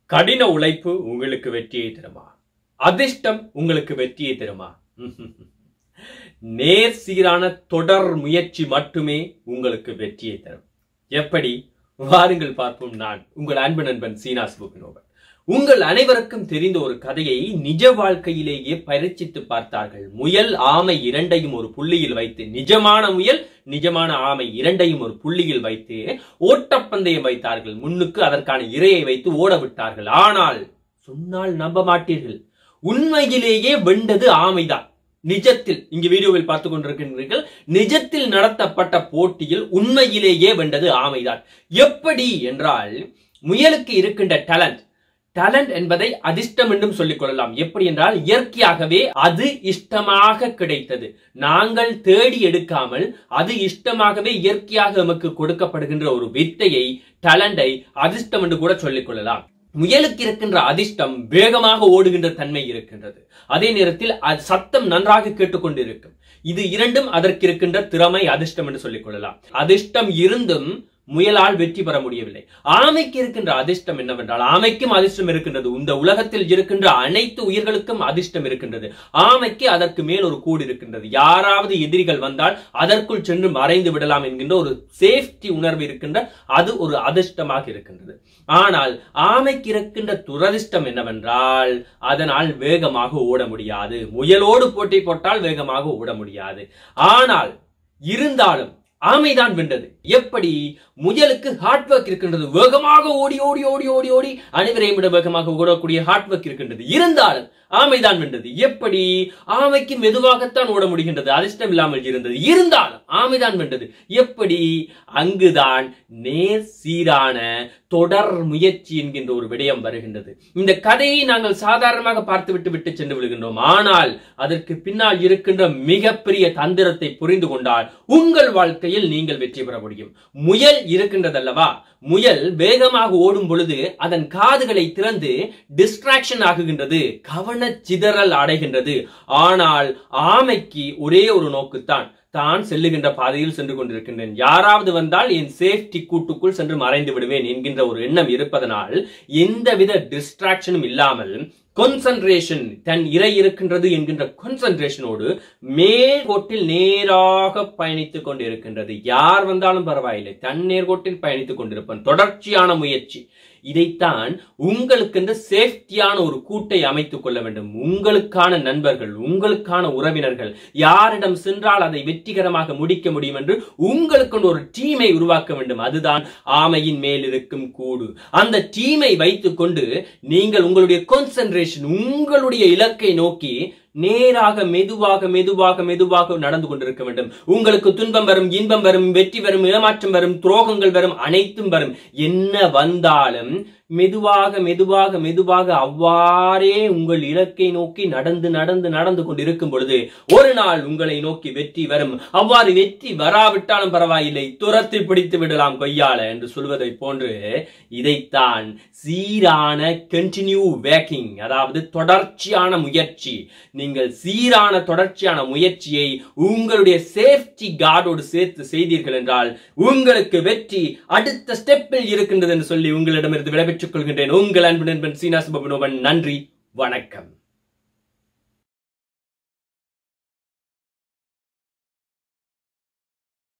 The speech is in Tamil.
கடின உழைப்பு உங்களுக்கு வெற்றியை தருமா அதிர்ஷ்டம் உங்களுக்கு வெற்றியை தருமா நேர் சீரான தொடர் முயற்சி மட்டுமே உங்களுக்கு வெற்றியை தரும் எப்படி வாருங்கள் பார்ப்போம் நான் உங்கள் அன்பு நண்பன் சீனாஸ் புக்னோவன் உங்கள் அனைவருக்கும் தெரிந்த ஒரு கதையை நிஜ வாழ்க்கையிலேயே பரீட்சித்து பார்த்தார்கள் முயல் ஆமை இரண்டையும் ஒரு புள்ளியில் வைத்து நிஜமான முயல் நிஜமான ஆமை இரண்டையும் ஒரு புள்ளியில் வைத்து ஓட்டப்பந்தயம் வைத்தார்கள் முன்னுக்கு அதற்கான இரையை வைத்து ஓட விட்டார்கள் ஆனால் சொன்னால் நம்ப மாட்டீர்கள் உண்மையிலேயே வெண்டது ஆமைதான் நிஜத்தில் இங்கு வீடியோவில் பார்த்துக் கொண்டிருக்கின்றீர்கள் நிஜத்தில் நடத்தப்பட்ட போட்டியில் உண்மையிலேயே வெண்டது ஆமைதான் எப்படி என்றால் முயலுக்கு இருக்கின்ற டேலண்ட் டேலண்ட் என்பதை அதிர்ஷ்டம் என்றும் சொல்லிக் கொள்ளலாம் எப்படி என்றால் இயற்கையாகவே அது இஷ்டமாக கிடைத்தது நாங்கள் தேடி எடுக்காமல் அது இஷ்டமாகவே இயற்கையாக நமக்கு கொடுக்கப்படுகின்ற ஒரு வித்தையை டேலண்டை அதிர்ஷ்டம் என்று கூட சொல்லிக் கொள்ளலாம் முயலுக்கு இருக்கின்ற அதிர்ஷ்டம் வேகமாக ஓடுகின்ற தன்மை இருக்கின்றது அதே நேரத்தில் அது சத்தம் நன்றாக கேட்டுக்கொண்டிருக்கும் இது இரண்டும் அதற்கு இருக்கின்ற திறமை அதிர்ஷ்டம் என்று சொல்லிக் கொள்ளலாம் அதிர்ஷ்டம் இருந்தும் முயலால் வெற்றி பெற முடியவில்லை ஆமைக்கு இருக்கின்ற அதிர்ஷ்டம் என்னவென்றால் ஆமைக்கும் அதிர்ஷ்டம் இருக்கின்றது இந்த உலகத்தில் இருக்கின்ற அனைத்து உயிர்களுக்கும் அதிர்ஷ்டம் இருக்கின்றது ஆமைக்கு அதற்கு மேல் ஒரு கூடு இருக்கின்றது யாராவது எதிரிகள் வந்தால் அதற்குள் சென்று மறைந்து விடலாம் என்கின்ற ஒரு சேஃப்டி உணர்வு இருக்கின்ற அது ஒரு அதிர்ஷ்டமாக இருக்கின்றது ஆனால் ஆமைக்கு இருக்கின்ற துரதிர்ஷ்டம் என்னவென்றால் அதனால் வேகமாக ஓட முடியாது முயலோடு போட்டி போட்டால் வேகமாக ஓட முடியாது ஆனால் இருந்தாலும் ஆமைதான் வென்றது எப்படி முயலுக்கு ஹார்ட் ஒர்க் இருக்கின்றது வேகமாக ஓடி ஓடி ஓடி ஓடி ஓடி அனைவரையும் விட வேகமாக ஓடக்கூடிய ஹார்ட் ஒர்க் இருக்கின்றது இருந்தாலும் ஆமைதான் வென்றது எப்படி ஆமைக்கு மெதுவாகத்தான் ஓட முடிகின்றது அதிர்ஷ்டம் இல்லாமல் இருந்தது இருந்தாலும் ஆமைதான் வென்றது எப்படி அங்குதான் நேர் சீரான தொடர் முயற்சி என்கின்ற ஒரு விடயம் வருகின்றது இந்த கதையை நாங்கள் சாதாரணமாக பார்த்து விட்டு விட்டு சென்று விடுகின்றோம் ஆனால் அதற்கு பின்னால் இருக்கின்ற மிகப்பெரிய தந்திரத்தை புரிந்து கொண்டால் உங்கள் வாழ்க்கையில் நீங்கள் வெற்றி பெற முடியும் முயல் இருக்கின்றதல்லவா முயல் வேகமாக ஓடும் பொழுது அதன் காதுகளை திறந்து டிஸ்ட்ராக்ஷன் ஆகுகின்றது கவன சிதறல் அடைகின்றது ஆனால் ஆமைக்கு ஒரே ஒரு நோக்குத்தான் தான் செல்லுகின்ற பாதையில் சென்று கொண்டிருக்கின்றேன் யாராவது வந்தால் என் சேஃப்டி கூட்டுக்குள் சென்று மறைந்து விடுவேன் என்கின்ற ஒரு எண்ணம் இருப்பதனால் எந்தவித டிஸ்ட்ராக்ஷனும் இல்லாமல் கொன்சன்ட்ரேஷன் தன் இறை இருக்கின்றது என்கின்ற கொன்சன்ட்ரேஷனோடு மேற்கோட்டில் நேராக பயணித்துக் கொண்டிருக்கின்றது யார் வந்தாலும் பரவாயில்லை தன் நேர்கோட்டில் பயணித்துக் கொண்டிருப்பன் தொடர்ச்சியான முயற்சி இதைத்தான் உங்களுக்கென்று சேஃப்டியான ஒரு கூட்டை அமைத்துக் கொள்ள வேண்டும் உங்களுக்கான நண்பர்கள் உங்களுக்கான உறவினர்கள் யாரிடம் சென்றால் அதை வெற்றிகரமாக முடிக்க முடியும் என்று உங்களுக்கு ஒரு டீமை உருவாக்க வேண்டும் அதுதான் ஆமையின் மேல் இருக்கும் கூடு அந்த டீமை வைத்துக் கொண்டு நீங்கள் உங்களுடைய கான்சென்ட்ரேஷன் உங்களுடைய இலக்கை நோக்கி நேராக மெதுவாக மெதுவாக மெதுவாக நடந்து கொண்டிருக்க வேண்டும் உங்களுக்கு துன்பம் வரும் இன்பம் வரும் வெற்றி வரும் ஏமாற்றம் வரும் துரோகங்கள் வரும் அனைத்தும் வரும் என்ன வந்தாலும் மெதுவாக மெதுவாக மெதுவாக அவ்வாறே உங்கள் இலக்கை நோக்கி நடந்து நடந்து நடந்து கொண்டிருக்கும் பொழுது ஒரு நாள் உங்களை நோக்கி வெற்றி வரும் அவ்வாறு வெற்றி வராவிட்டாலும் பரவாயில்லை துரத்தி பிடித்து விடலாம் கொய்யால என்று சொல்வதை போன்று இதைத்தான் சீரான கண்டினியூ வேக்கிங் அதாவது தொடர்ச்சியான முயற்சி நீங்கள் சீரான தொடர்ச்சியான முயற்சியை உங்களுடைய சேஃப்டி கார்டோடு சேர்த்து செய்தீர்கள் என்றால் உங்களுக்கு வெற்றி அடுத்த ஸ்டெப்பில் இருக்கின்றது என்று சொல்லி உங்களிடமிருந்து விடைபெற்றுக் கொள்கின்றேன் உங்கள் அன்பு நண்பன் சீனா சுபபனோவன் நன்றி வணக்கம்